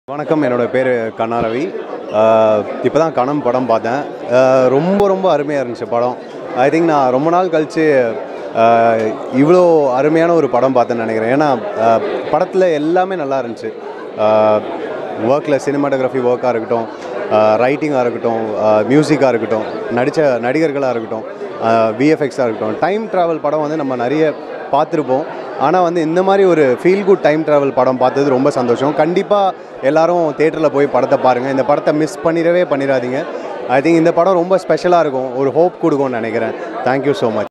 வணக்கம் என்னோட பேர் கண்ணாரவி இப்போ தான் கணம் படம் பார்த்தேன் ஆஹ் ரொம்ப ரொம்ப அருமையாக இருந்துச்சு படம் ஐ திங்க் நான் ரொம்ப நாள் கழித்து இவ்வளோ அருமையான ஒரு படம் பார்த்தேன்னு நினைக்கிறேன் ஏன்னா படத்தில் எல்லாமே நல்லா இருந்துச்சு ஒர்க்கில் சினிமாட்டோகிராஃபி ஒர்க்காக இருக்கட்டும் ரைட்டிங்காக இருக்கட்டும் மியூசிக்காக இருக்கட்டும் நடித்த நடிகர்களாக இருக்கட்டும் விஎஃப்எக்ஸாக இருக்கட்டும் டைம் ட்ராவல் படம் வந்து நம்ம நிறைய பார்த்துருப்போம் ஆனால் வந்து இந்த மாதிரி ஒரு ஃபீல் குட் டைம் ட்ராவல் படம் பார்த்தது ரொம்ப சந்தோஷம் கண்டிப்பாக எல்லாரும் தேட்டரில் போய் படத்தை பாருங்கள் இந்த படத்தை மிஸ் பண்ணிடவே பண்ணிடாதீங்க ஐ திங்க் இந்த படம் ரொம்ப ஸ்பெஷலாக இருக்கும் ஒரு ஹோப் கொடுக்கும்னு நினைக்கிறேன் தேங்க்யூ ஸோ மச்